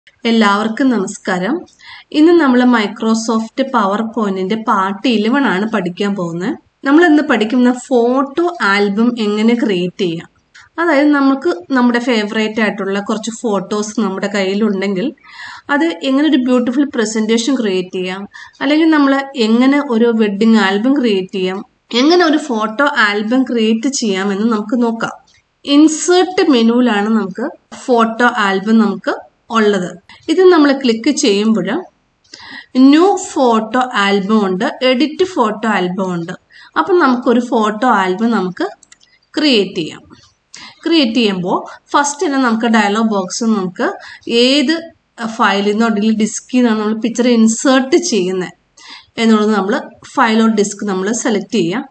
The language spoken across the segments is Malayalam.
എല്ലാവർക്കും നമസ്കാരം ഇന്ന് നമ്മൾ മൈക്രോസോഫ്റ്റ് പവർ പോയിന്റിന്റെ പാർട്ട് ഇലവൻ ആണ് പഠിക്കാൻ പോകുന്നത് നമ്മൾ ഇന്ന് പഠിക്കുന്ന ഫോട്ടോ ആൽബം എങ്ങനെ ക്രിയേറ്റ് ചെയ്യാം അതായത് നമുക്ക് നമ്മുടെ ഫേവറേറ്റ് ആയിട്ടുള്ള കുറച്ച് ഫോട്ടോസ് നമ്മുടെ കയ്യിലുണ്ടെങ്കിൽ അത് എങ്ങനെ ഒരു ബ്യൂട്ടിഫുൾ പ്രസന്റേഷൻ ക്രിയേറ്റ് ചെയ്യാം അല്ലെങ്കിൽ നമ്മൾ എങ്ങനെ ഒരു വെഡിങ് ആൽബം ക്രിയേറ്റ് ചെയ്യാം എങ്ങനെ ഒരു ഫോട്ടോ ആൽബം ക്രിയേറ്റ് ചെയ്യാമെന്ന് നമുക്ക് നോക്കാം ഇൻസേർട്ട് മെനുവിലാണ് നമുക്ക് ഫോട്ടോ ആൽബം നമുക്ക് ഉള്ളത് ഇത് നമ്മൾ ക്ലിക്ക് ചെയ്യുമ്പോൾ ന്യൂ ഫോട്ടോ ആൽബം ഉണ്ട് എഡിറ്റ് ഫോട്ടോ ആൽബം ഉണ്ട് അപ്പം നമുക്കൊരു ഫോട്ടോ ആൽബം നമുക്ക് ക്രിയേറ്റ് ചെയ്യാം ക്രിയേറ്റ് ചെയ്യുമ്പോൾ ഫസ്റ്റ് തന്നെ നമുക്ക് ഡയലോഗ് ബോക്സ് നമുക്ക് ഏത് ഫയലിൽ നിന്നോ അല്ലെങ്കിൽ ഡിസ്കിൽ നിന്നാണ് നമ്മൾ പിക്ചർ ഇൻസേർട്ട് ചെയ്യുന്നത് എന്നുള്ളത് നമ്മൾ ഫയലോ ഡിസ്ക് നമ്മൾ സെലക്ട് ചെയ്യാം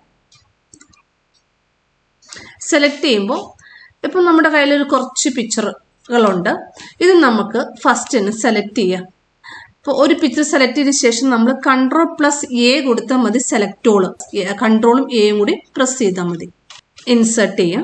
സെലക്ട് ചെയ്യുമ്പോൾ ഇപ്പം നമ്മുടെ കയ്യിൽ ഒരു കുറച്ച് പിക്ചറുകളുണ്ട് ഇത് നമുക്ക് ഫസ്റ്റ് തന്നെ സെലക്ട് ചെയ്യാം ഇപ്പോൾ ഒരു പിക്ചർ സെലക്ട് ചെയ്ത ശേഷം നമ്മൾ കൺട്രോൾ പ്ലസ് എ കൊടുത്താൽ മതി സെലക്ടോള് കൺട്രോളും എയും കൂടി പ്രസ് ചെയ്താൽ മതി ഇൻസേർട്ട് ചെയ്യാം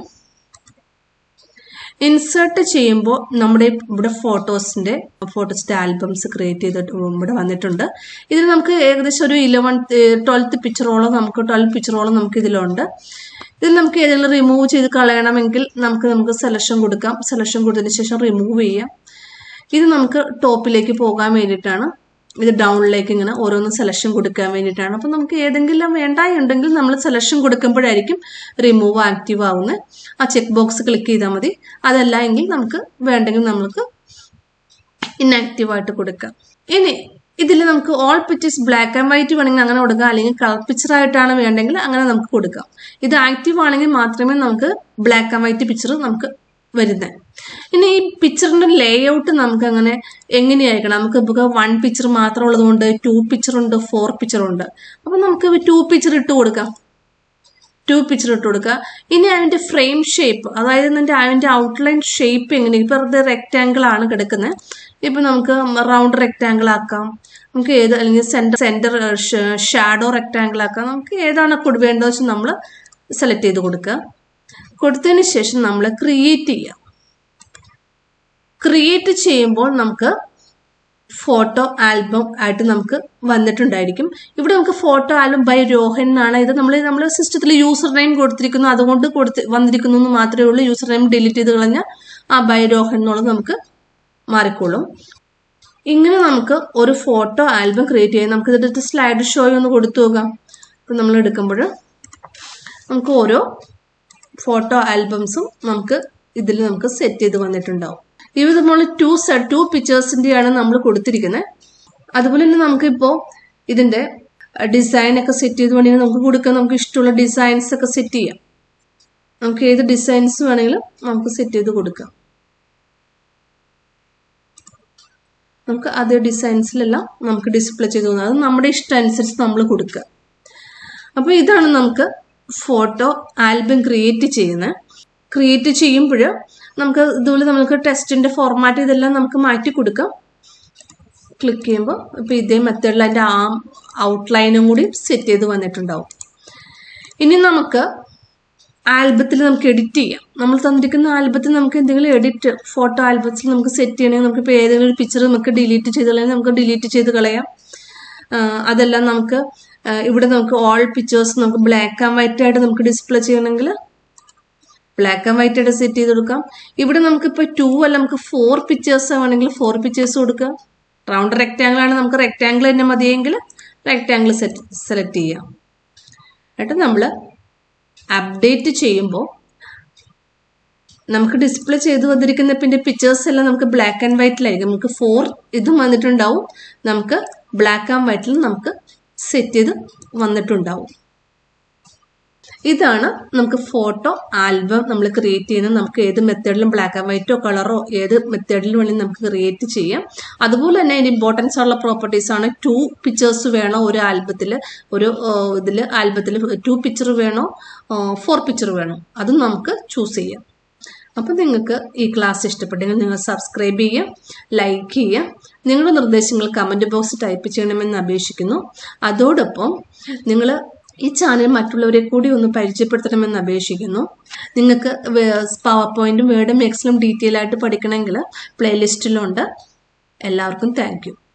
ഇൻസേർട്ട് ചെയ്യുമ്പോൾ നമ്മുടെ ഇവിടെ ഫോട്ടോസിന്റെ ഫോട്ടോസിന്റെ ആൽബംസ് ക്രിയേറ്റ് ചെയ്തിട്ട് ഇവിടെ വന്നിട്ടുണ്ട് ഇതിൽ നമുക്ക് ഏകദേശം ഒരു ഇലവൻ ട്വൽത്ത് പിക്ചറോളം നമുക്ക് ട്വൽവ് പിക്ചറോളം നമുക്ക് ഇതിലുണ്ട് ഇതിൽ നമുക്ക് ഏതെങ്കിലും റിമൂവ് ചെയ്ത് കളയണമെങ്കിൽ നമുക്ക് നമുക്ക് സെലക്ഷൻ കൊടുക്കാം സെലക്ഷൻ കൊടുത്തതിന് ശേഷം റിമൂവ് ചെയ്യാം ഇത് നമുക്ക് ടോപ്പിലേക്ക് പോകാൻ വേണ്ടിയിട്ടാണ് ഇത് ഡൗണിലേക്ക് ഇങ്ങനെ ഓരോന്ന് സെലക്ഷൻ കൊടുക്കാൻ വേണ്ടിയിട്ടാണ് അപ്പം നമുക്ക് ഏതെങ്കിലും വേണ്ടായുണ്ടെങ്കിൽ നമ്മൾ സെലക്ഷൻ കൊടുക്കുമ്പോഴായിരിക്കും റിമൂവ് ആക്റ്റീവ് ആവുന്നത് ആ ചെക്ക് ബോക്സ് ക്ലിക്ക് ചെയ്താൽ മതി അതല്ല എങ്കിൽ നമുക്ക് വേണ്ടെങ്കിൽ നമുക്ക് ഇന്നാക്റ്റീവ് ആയിട്ട് കൊടുക്കാം ഇനി ഇതിൽ നമുക്ക് all pictures black and white വേണമെങ്കിൽ അങ്ങനെ കൊടുക്കാം അല്ലെങ്കിൽ കളർ പിക്ചർ ആയിട്ടാണ് വേണ്ടെങ്കിൽ അങ്ങനെ നമുക്ക് കൊടുക്കാം ഇത് ആക്റ്റീവ് ആണെങ്കിൽ മാത്രമേ നമുക്ക് ബ്ലാക്ക് ആൻഡ് വൈറ്റ് പിക്ചർ നമുക്ക് വരുന്നത് ഇനി ഈ പിക്ചറിന്റെ ലേഔട്ട് നമുക്ക് അങ്ങനെ എങ്ങനെയായിരിക്കണം നമുക്ക് ഇപ്പോൾ വൺ പിക്ചർ മാത്രം ഉള്ളതുകൊണ്ട് ടു പിക്ചർ ഉണ്ട് ഫോർ പിക്ചർ ഉണ്ട് അപ്പം നമുക്ക് ടു പിക്ചർ ഇട്ട് കൊടുക്കാം ടു പിക്ചർ ഇട്ട് കൊടുക്കുക ഇനി അതിന്റെ ഫ്രെയിം ഷേപ്പ് അതായത് അതിന്റെ അതിന്റെ ഔട്ട്ലൈൻ ഷേപ്പ് എങ്ങനെ ഇപ്പൊ അത് റെക്റ്റാങ്കിൾ ആണ് കിടക്കുന്നത് ഇപ്പൊ നമുക്ക് റൗണ്ട് റെക്റ്റാങ്കിൾ ആക്കാം നമുക്ക് ഏത് അല്ലെങ്കിൽ സെന്റർ സെന്റർ ഷാഡോ റെക്റ്റാങ്കിൾ ആക്കാം നമുക്ക് ഏതാണ് വേണ്ടതെന്ന് വെച്ചാൽ നമ്മൾ സെലക്ട് ചെയ്ത് കൊടുക്കുക കൊടുത്തതിന് ശേഷം നമ്മൾ ക്രിയേറ്റ് ചെയ്യാം ക്രിയേറ്റ് ചെയ്യുമ്പോൾ നമുക്ക് ഫോട്ടോ ആൽബം ആയിട്ട് നമുക്ക് വന്നിട്ടുണ്ടായിരിക്കും ഇവിടെ നമുക്ക് ഫോട്ടോ ആൽബം ബൈ രോഹൻ എന്നാണ് ഇത് നമ്മൾ നമ്മൾ സിസ്റ്റത്തിൽ യൂസർ നെയിം കൊടുത്തിരിക്കുന്നു അതുകൊണ്ട് കൊടുത്ത് വന്നിരിക്കുന്നു എന്ന് മാത്രമേ ഉള്ളൂ യൂസർ നെയിം ഡിലീറ്റ് ചെയ്ത് കളഞ്ഞാൽ ആ ബൈ രോഹൻ എന്നുള്ളത് നമുക്ക് മാറിക്കോളും ഇങ്ങനെ നമുക്ക് ഒരു ഫോട്ടോ ആൽബം ക്രിയേറ്റ് ചെയ്യാം നമുക്ക് ഇതിന്റെ സ്ലൈഡ് ഷോ ഒന്ന് കൊടുത്തു നോക്കാം ഇപ്പം നമ്മൾ എടുക്കുമ്പോൾ നമുക്ക് ഓരോ ഫോട്ടോ ആൽബംസും നമുക്ക് ഇതിൽ നമുക്ക് സെറ്റ് ചെയ്ത് വന്നിട്ടുണ്ടാവും ഇത് നമ്മൾ ടു സെറ്റ് ടു പിക്ചേഴ്സിന്റെയാണ് നമ്മൾ കൊടുത്തിരിക്കുന്നത് അതുപോലെ തന്നെ നമുക്കിപ്പോൾ ഇതിന്റെ ഡിസൈൻ ഒക്കെ സെറ്റ് ചെയ്ത് വേണമെങ്കിൽ നമുക്ക് കൊടുക്കാം നമുക്ക് ഇഷ്ടമുള്ള ഡിസൈൻസ് ഒക്കെ സെറ്റ് ചെയ്യാം നമുക്ക് ഏത് ഡിസൈൻസ് വേണമെങ്കിലും നമുക്ക് സെറ്റ് ചെയ്ത് കൊടുക്കാം നമുക്ക് അതേ ഡിസൈൻസിലെല്ലാം നമുക്ക് ഡിസ്പ്ലേ ചെയ്ത് തോന്നുന്നത് അത് നമ്മുടെ ഇഷ്ടം അനുസരിച്ച് നമ്മൾ കൊടുക്കുക അപ്പോൾ ഇതാണ് നമുക്ക് ഫോട്ടോ ആൽബം ക്രിയേറ്റ് ചെയ്യുന്നത് ക്രിയേറ്റ് ചെയ്യുമ്പോൾ നമുക്ക് ഇതുപോലെ നമുക്ക് ടെസ്റ്റിന്റെ ഫോർമാറ്റ് ഇതെല്ലാം നമുക്ക് മാറ്റി കൊടുക്കാം ക്ലിക്ക് ചെയ്യുമ്പോൾ ഇപ്പൊ ഇതേ മെത്തേഡിൽ അതിന്റെ ആ ഔട്ട്ലൈനും കൂടി സെറ്റ് ചെയ്ത് വന്നിട്ടുണ്ടാവും ഇനി നമുക്ക് ആൽബത്തിൽ നമുക്ക് എഡിറ്റ് ചെയ്യാം നമ്മൾ തന്നിരിക്കുന്ന ആൽബത്തിൽ നമുക്ക് എന്തെങ്കിലും എഡിറ്റ് ഫോട്ടോ ആൽബത്തിൽ നമുക്ക് സെറ്റ് ചെയ്യണമെങ്കിൽ നമുക്ക് ഇപ്പോൾ ഏതെങ്കിലും ഒരു പിക്ചർ നമുക്ക് ഡിലീറ്റ് ചെയ്ത് കളയാം നമുക്ക് ഡിലീറ്റ് ചെയ്ത് കളയാം അതെല്ലാം നമുക്ക് ഇവിടെ നമുക്ക് ഓൾ പിക്ചേഴ്സ് നമുക്ക് ബ്ലാക്ക് ആൻഡ് വൈറ്റ് ആയിട്ട് നമുക്ക് ഡിസ്പ്ലേ ചെയ്യണമെങ്കിൽ ബ്ലാക്ക് ആൻഡ് വൈറ്റ് ആയിട്ട് സെറ്റ് ചെയ്ത് കൊടുക്കാം ഇവിടെ നമുക്ക് ഇപ്പോൾ ടു അല്ല നമുക്ക് ഫോർ പിക്ചേഴ്സ് ആണെങ്കിൽ ഫോർ പിക്ചേഴ്സ് കൊടുക്കാം റൗണ്ട് റെക്റ്റാങ്കിൾ ആണ് നമുക്ക് റെക്റ്റാങ്കിൾ തന്നെ മതിയെങ്കിൽ റെക്റ്റാങ്കിൾ സെറ്റ് സെലക്ട് ചെയ്യാം എന്നിട്ട് നമ്മൾ അപ്ഡേറ്റ് ചെയ്യുമ്പോൾ നമുക്ക് ഡിസ്പ്ലേ ചെയ്ത് വന്നിരിക്കുന്ന പിന്നെ പിക്ചേഴ്സ് എല്ലാം നമുക്ക് ബ്ലാക്ക് ആൻഡ് വൈറ്റിലായിരിക്കും നമുക്ക് ഫോർ ഇതും വന്നിട്ടുണ്ടാവും നമുക്ക് ബ്ലാക്ക് ആൻഡ് വൈറ്റിൽ നമുക്ക് സെറ്റ് ചെയ്ത് വന്നിട്ടുണ്ടാവും ഇതാണ് നമുക്ക് ഫോട്ടോ ആൽബം നമ്മൾ ക്രിയേറ്റ് ചെയ്യുന്നത് നമുക്ക് ഏത് മെത്തേഡിലും ബ്ലാക്ക് ആൻഡ് വൈറ്റോ കളറോ ഏത് മെത്തേഡിലും വേണമെങ്കിൽ നമുക്ക് ക്രിയേറ്റ് ചെയ്യാം അതുപോലെ തന്നെ അതിന് ഇമ്പോർട്ടൻസ് ഉള്ള പ്രോപ്പർട്ടീസ് ആണ് ടു പിക്ചേഴ്സ് വേണോ ഒരു ആൽബത്തിൽ ഒരു ഇതിൽ ആൽബത്തിൽ ടു പിക്ചർ വേണോ ഫോർ പിക്ചർ വേണോ അതും നമുക്ക് ചൂസ് ചെയ്യാം അപ്പം നിങ്ങൾക്ക് ഈ ക്ലാസ് ഇഷ്ടപ്പെട്ടെങ്കിൽ നിങ്ങൾ സബ്സ്ക്രൈബ് ചെയ്യുക ലൈക്ക് ചെയ്യുക നിങ്ങളുടെ നിർദ്ദേശങ്ങൾ കമൻറ്റ് ബോക്സ് ടൈപ്പ് ചെയ്യണമെന്ന് അപേക്ഷിക്കുന്നു അതോടൊപ്പം നിങ്ങൾ ഈ ചാനൽ മറ്റുള്ളവരെ കൂടി ഒന്ന് പരിചയപ്പെടുത്തണമെന്ന് അപേക്ഷിക്കുന്നു നിങ്ങൾക്ക് പവർ പോയിന്റും വേർഡും എക്സലും ഡീറ്റെയിൽ ആയിട്ട് പഠിക്കണമെങ്കിൽ പ്ലേലിസ്റ്റിലുണ്ട് എല്ലാവർക്കും താങ്ക്